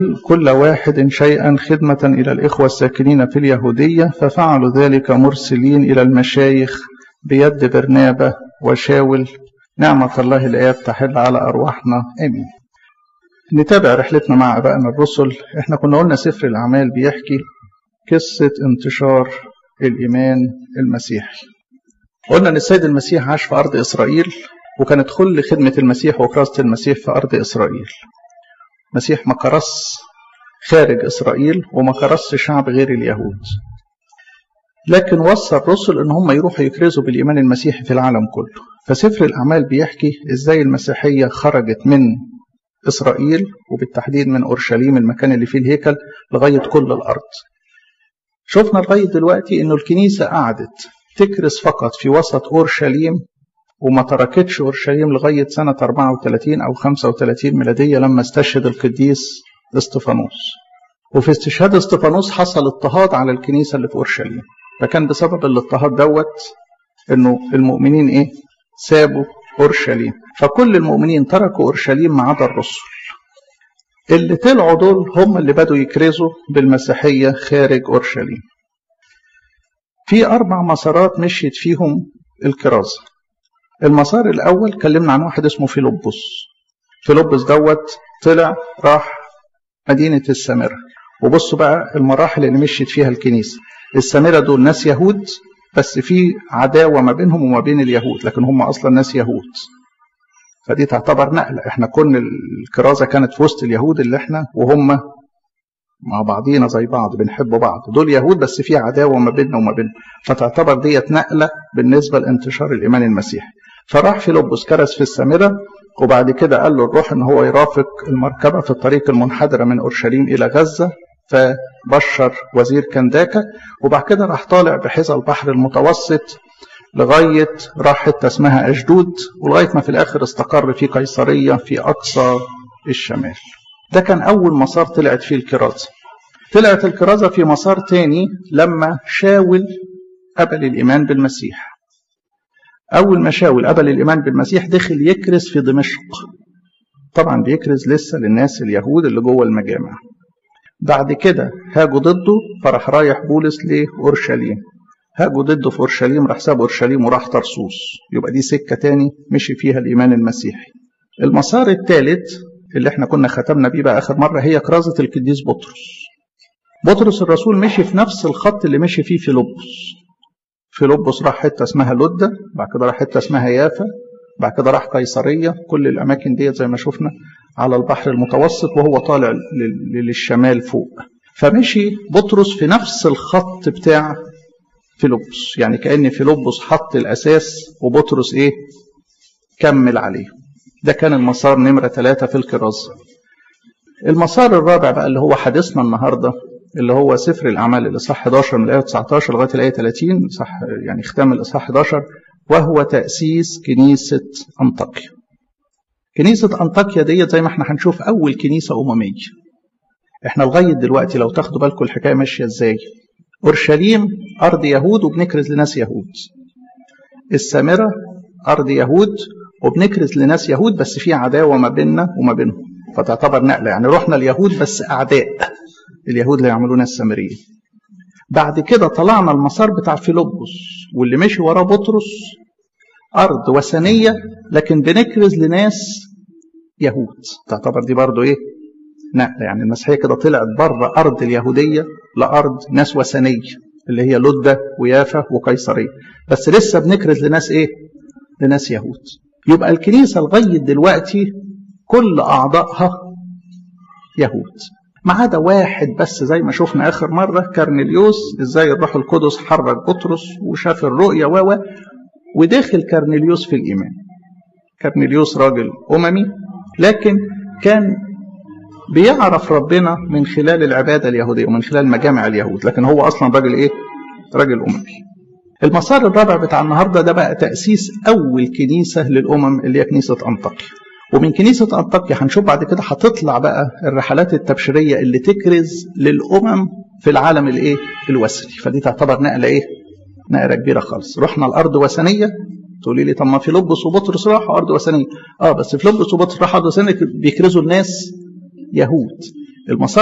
كل واحد شيئا خدمة إلى الإخوة الساكنين في اليهودية ففعلوا ذلك مرسلين إلى المشايخ بيد برنابة وشاول نعمة الله الآب تحل على أرواحنا آمين نتابع رحلتنا مع أبائنا الرسل احنا كنا قلنا سفر الأعمال بيحكي قصة انتشار الإيمان المسيحي قلنا أن السيد المسيح عاش في أرض إسرائيل وكانت كل خدمة المسيح وكراسة المسيح في أرض إسرائيل مسيح ما كرس خارج إسرائيل وما كرس شعب غير اليهود لكن وصى الرسل ان هم يروحوا يكرزوا بالايمان المسيحي في العالم كله فسفر الاعمال بيحكي ازاي المسيحيه خرجت من اسرائيل وبالتحديد من اورشليم المكان اللي فيه الهيكل لغايه كل الارض شفنا لغايه دلوقتي انه الكنيسه قعدت تكرز فقط في وسط اورشليم وما تركتش اورشليم لغايه سنه 34 او 35 ميلاديه لما استشهد القديس استفانوس وفي استشهاد استفانوس حصل اضطهاد على الكنيسه اللي في اورشليم فكان بسبب الاضطهاد دوت انه المؤمنين ايه سابوا اورشليم فكل المؤمنين تركوا اورشليم ما عدا الرسل اللي طلعوا دول هم اللي بدوا يكرزوا بالمسيحيه خارج اورشليم في اربع مسارات مشيت فيهم الكرازه المسار الاول كلمنا عن واحد اسمه فيلبس فيلبس دوت طلع راح مدينه السامره وبصوا بقى المراحل اللي مشيت فيها الكنيسه السامرة دول ناس يهود بس في عداوة ما بينهم وما بين اليهود لكن هم أصلا ناس يهود فدي تعتبر نقلة احنا كل الكرازة كانت في وسط اليهود اللي احنا وهم مع بعضينا زي بعض بنحب بعض دول يهود بس في عداوة ما بيننا وما بينهم فتعتبر ديت نقلة بالنسبة لانتشار الإيمان المسيحي فراح فيلبس كرز في السامرة وبعد كده قال له الروح ان هو يرافق المركبة في الطريق المنحدرة من أورشليم إلى غزة فبشر وزير كنداكا وبعد كده راح طالع بحذا البحر المتوسط لغاية راح حتة اسمها أشدود ولغاية ما في الآخر استقر في قيصرية في أقصى الشمال ده كان أول مسار طلعت فيه الكرازة طلعت الكرازة في مسار تاني لما شاول قبل الإيمان بالمسيح أول ما شاول قبل الإيمان بالمسيح دخل يكرز في دمشق طبعا بيكرز لسه للناس اليهود اللي جوه المجامع بعد كده هاجوا ضده فراح رايح بولس لأورشليم هاجوا ضده في أورشليم راح ساب أورشليم وراح طرسوس يبقى دي سكة تاني مشي فيها الإيمان المسيحي المسار الثالث اللي احنا كنا ختمنا بيه بقى آخر مرة هي كرازة القديس بطرس بطرس الرسول مشي في نفس الخط اللي مشي فيه فيلبس فيلبس راح حتة اسمها لدة بعد كده راح حتة اسمها يافا بعد كده راح قيصرية كل الأماكن ديت زي ما شفنا على البحر المتوسط وهو طالع للشمال فوق فمشي بطرس في نفس الخط بتاع فيلبس يعني كأن فيلبس حط الأساس وبطرس إيه كمل عليه ده كان المسار نمرة ثلاثة في الكرازة المسار الرابع بقى اللي هو حديثنا النهاردة اللي هو سفر الأعمال الإصحاح 11 من الآية 19 لغاية الآية 30 صح يعني ختام الإصحاح 11 وهو تأسيس كنيسة أنطاكيا كنيسة أنطاكيا ديت زي ما احنا هنشوف أول كنيسة أممية احنا لغاية دلوقتي لو تاخدوا بالكم الحكاية ماشية ازاي أورشليم أرض يهود وبنكرز لناس يهود السامرة أرض يهود وبنكرز لناس يهود بس في عداوة ما بيننا وما بينهم فتعتبر نقلة يعني رحنا اليهود بس أعداء اليهود اللي يعملونا السامريين بعد كده طلعنا المسار بتاع فيلبس واللي مشي وراه بطرس أرض وثنية لكن بنكرز لناس يهود تعتبر دي برضو إيه نقلة يعني المسيحية كده طلعت بره أرض اليهودية لأرض ناس وثنية اللي هي لدة ويافا وقيصرية بس لسه بنكرز لناس إيه لناس يهود يبقى الكنيسة لغاية دلوقتي كل أعضائها يهود ما عدا واحد بس زي ما شفنا آخر مرة كارنيليوس إزاي الروح القدس حرك بطرس وشاف الرؤية و وداخل كارنيليوس في الإيمان كارنيليوس راجل أممي لكن كان بيعرف ربنا من خلال العبادة اليهودية ومن خلال مجامع اليهود لكن هو أصلا راجل إيه؟ راجل أممي المسار الرابع بتاع النهاردة ده بقى تأسيس أول كنيسة للأمم اللي هي كنيسة أنطاكيا ومن كنيسة أنطاكيا هنشوف بعد كده هتطلع بقى الرحلات التبشيرية اللي تكرز للأمم في العالم الإيه؟ الوثني فدي تعتبر نقلة إيه؟ نقلة كبيرة خالص رحنا الأرض وثنية تقولي لي طب ما فيلبس وبطرس راحوا أرض وثنية اه بس فيلبس وبطرس راحوا أرض وثنية بيكرزوا الناس يهود المسار